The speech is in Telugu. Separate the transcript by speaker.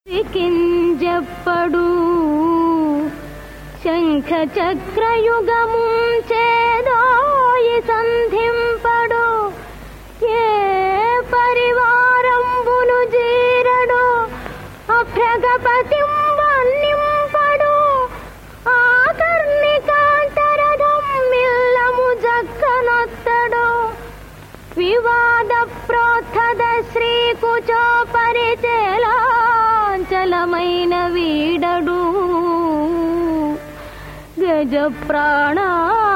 Speaker 1: కింజెప్పడు శంఖ చక్రయుగము చేదోయి సంధింపడు ఏ పరివారంబును జీరడు అభ్రగపతిం వన్నింపడు ఆకర్ణికాంతరథం మిల్లము జక్కనొత్తడు వివాద ప్రోత్థద శ్రీకుచో పరిచేలాంచలమైన వీడడు గజ ప్రాణా